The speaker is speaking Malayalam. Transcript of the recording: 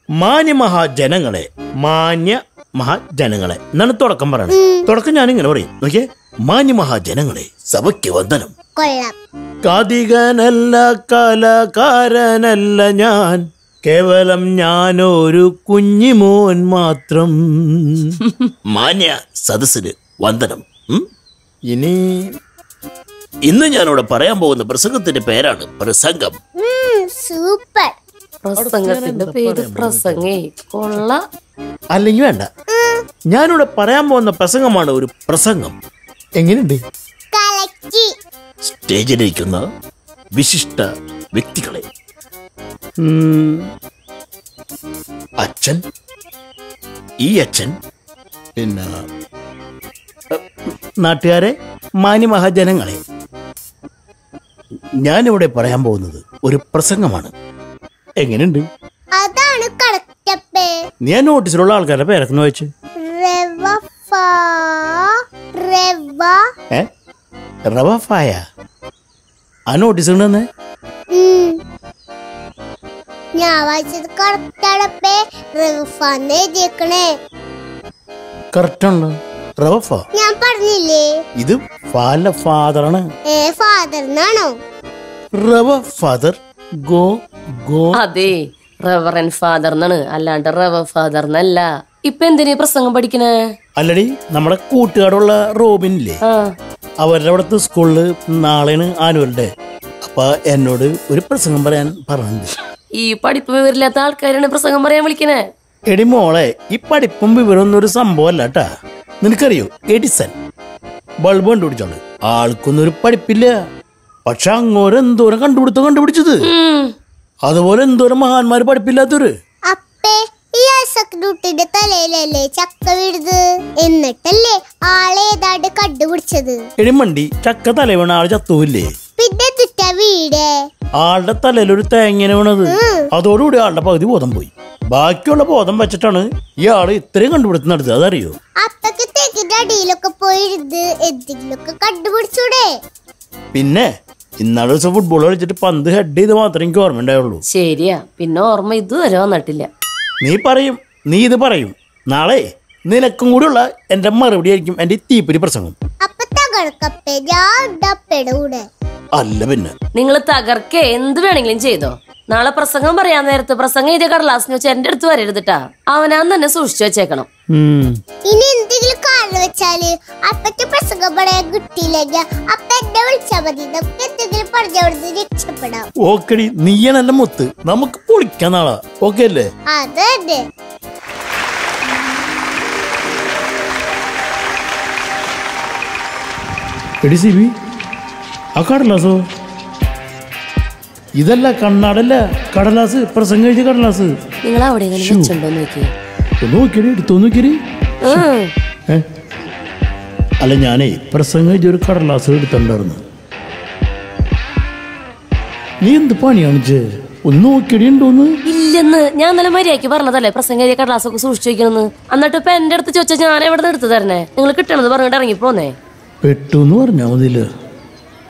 മാന്യ മഹാജനങ്ങളെ മാന്യ മഹാജനങ്ങളെ എന്നാണ് തുടക്കം പറയണത് തുടക്കം ഞാൻ ഇങ്ങനെ പറയും നോക്കിയേ മാന്യ മഹാജനങ്ങളെ സഭയ്ക്ക് വന്ദനം കൊള്ളാം കാതികനല്ല കലാകാരനല്ല ഞാൻ കേവലം ഞാനൊരു കുഞ്ഞിമോൻ മാത്രം മാന്യ സദസ്സിന് വന്ദനം ഉം? ഇനി ഇന്ന് ഞാനിവിടെ പറയാൻ പോകുന്ന പ്രസംഗത്തിന്റെ പേരാണ് പ്രസംഗം ഉം, സൂപ്പർ പ്രസംഗത്തിന്റെ പേര് പ്രസംഗേ കൊള്ള അല്ലെങ്കിൽ വേണ്ട ഞാനിവിടെ പറയാൻ പോകുന്ന പ്രസംഗമാണ് ഒരു പ്രസംഗം എങ്ങനെയുണ്ട് കലക്കി സ്റ്റേജിലിരിക്കുന്ന വിശിഷ്ട വ്യക്തികളെ ഉം, അച്ഛൻ ഈ അച്ഛൻ പിന്നെ അഹ്, നാട്ടുകാരെ മാന്യമഹാജനങ്ങളെ ഞാനിവിടെ പറയാൻ പോകുന്നത് ഒരു പ്രസംഗമാണ് എങ്ങനെയുണ്ട് അതാണ് കറക്റ്റപ്പേ നീ ആ നോട്ടീസിലുള്ള ആൾക്കാരുടെ പേരൊക്കെ ഒന്ന് വായിച്ച് റവ ഫാ റവ ഏ റവഫായ ആ നോട്ടീസ് ഉണ്ടെന്നേ ഉം. ഞാൻ വായിച്ചത് കറക്റ്റാണപ്പേ റവഫാന്ന് എഴുതിയേക്കണേ കറക്റ്റാണല്ലോ റവഫ ഞാൻ പറഞ്ഞില്ലേ ഇത് ഫാല ഫാദറാണ് ഏ ഫാദർ എന്നാണോ റവ ഫാദർ ഗോ ഗോ അതെ റവറൻ ഫാദർ എന്നാണ് അല്ലാണ്ട് റവ ഫാദർ എന്നല്ല ഇപ്പൊ എന്തിനാ ഈ പ്രസംഗം പഠിക്കണേ അല്ലടി നമ്മുടെ കൂട്ടുകാരുള്ള റോബിൻ ഇല്ലേ ആ അവരുടെ അവിടുത്തെ സ്കൂളില് നാളെയാണ് ആനുവൽ ഡേ അപ്പൊ എന്നോട് ഒരു പ്രസംഗം പറയാൻ പറഞ്ഞിട്ടുണ്ട് ഈ പഠിപ്പ് വിവരമില്ലാത്ത ആൾക്കാരാണ് പ്രസംഗം പറയാൻ വിളിക്കണേ എടി മോളെ ഈ പഠിപ്പും വിവരമൊന്നും ഒരു സംഭവമല്ല കേട്ടാ നിനക്കറിയോ എഡിസൺ ബൾബ് കണ്ടുപിടിച്ചോണ്ട് ആൾക്കൊന്നും ഒരു പഠിപ്പില്ല പക്ഷെ അങ്ങോരം എന്തോരം കണ്ടുപിടുത്തോ കണ്ടുപിടിച്ചത് ഉം. അതുപോലെ എന്തോരം മഹാന്മാര് പഠിപ്പില്ലാത്തവര് അപ്പേ ഈ ഐസക്നൂട്ടിന്റെ തലയിലല്ലേ ചക്ക വീഴുത് എന്നിട്ടല്ലേ ആളേതാണ്ട് കണ്ടുപിടിച്ചത് എടിമണ്ടി ചക്ക തല വീണ ആള് ചത്തുവില്ലേ പിന്നെ തുറ്റ വീട് ആളുടെ തലയിൽ ഒരു തേങ്ങനെ വീണത് അതോടുകൂടി ആളുടെ പകുതി ബോധം പോയി ബാക്കിയുള്ള ബോധം വെച്ചിട്ടാണ് ഇയാള് ഇത്രയും കണ്ടുപിടുത്തം നടത്തുന്നത് അതറിയോ അപ്പൊക്ക് തെക്കിന്റെ അടിയിലൊക്കെ പോയിരുന്ന് എന്തെങ്കിലുമൊക്കെ കണ്ടുപിടിച്ചൂടെ പിന്നെ ഇന്നാളെ ദിവസം ഫുട്ബോൾ കളിച്ചിട്ട് പന്ത് ഹെഡ് ചെയ്ത് മാത്രമേ എനിക്ക് ഓർമ്മ ഉണ്ടായുള്ളൂ ശരിയാ പിന്നെ ഓർമ്മ ഇതുവരെ വന്നിട്ടില്ല നീ പറയും നീ ഇത് പറയും നാളെ നിനക്കും കൂടിയുള്ള എന്റെ മറുപടി ആയിരിക്കും എന്റെ ഈ തീപ്പൊരി പ്രസംഗം അപ്പൊ തകർക്കപ്പേ ഞാൻ ഉണ്ട് അപ്പയുടെ കൂടെ അല്ല പിന്നെ നിങ്ങൾ തകർക്കേ എന്ത് വേണമെങ്കിലും ചെയ്തോ നാളെ പ്രസംഗം പറയാൻ നേരത്ത് പ്രസംഗം എഴുതിയ കടലാസിന് വെച്ച് എന്റെ അടുത്ത് വരരുതിട്ടാ അവനാൻ തന്നെ സൂക്ഷിച്ചു വെച്ചേക്കണം ഉം. ഇനി എന്തെങ്കിലും കാരണം വെച്ചാല് അപ്പന്റെ പ്രസംഗം പറയാൻ കിട്ടിയില്ലെങ്കിൽ അപ്പ എന്നെ വിളിച്ചാ മതി നമുക്ക് എന്തെങ്കിലും പറഞ്ഞവിടുന്ന് രക്ഷപ്പെടാം ഓക്കെടി നീയാണ് എന്റെ മുത്ത് നമുക്ക് പൊളിക്കാൻ നാളാ ഓക്കെ അല്ലേ അത് തന്നെ എടി സിബി ആ കടലാസോ ഇതല്ല കണ്ണാടല്ല കടലാസ് പ്രസംഗം എഴുതിയ കടലാസ് നിങ്ങൾ അവിടെ എങ്ങനെ വെച്ചിട്ടുണ്ടോ നോക്കി ഒന്ന് നോക്കിയടി എടുത്തു നോക്കിയടി ഏ? അല്ല ഞാനേ പ്രസംഗം എഴുതിയ ഒരു കടലാസ് എടുത്തിട്ടുണ്ടായിരുന്നു നീ എന്ത് പണി കാണിച്ചേ ഒന്ന് നോക്കിയടി ഉണ്ടോന്ന് ഇല്ലെന്ന് ഞാൻ നല്ല മര്യാദയ്ക്ക് പറഞ്ഞതല്ലേ പ്രസംഗം എഴുതിയ കടലാസൊക്കെ സൂക്ഷിച്ചു വെക്കണമെന്ന് എന്നിട്ട് ഇപ്പൊ എന്റെ അടുത്ത് ചോദിച്ചാൽ ഞാൻ എവിടെ നിന്ന് എടുത്തു തരണേ നിങ്ങൾ കിട്ടണമെന്ന് പറഞ്ഞിട്ട് ഇറങ്ങി പോന്നേ പെട്ടു എന്ന് പറഞ്ഞാ മതിയില്ല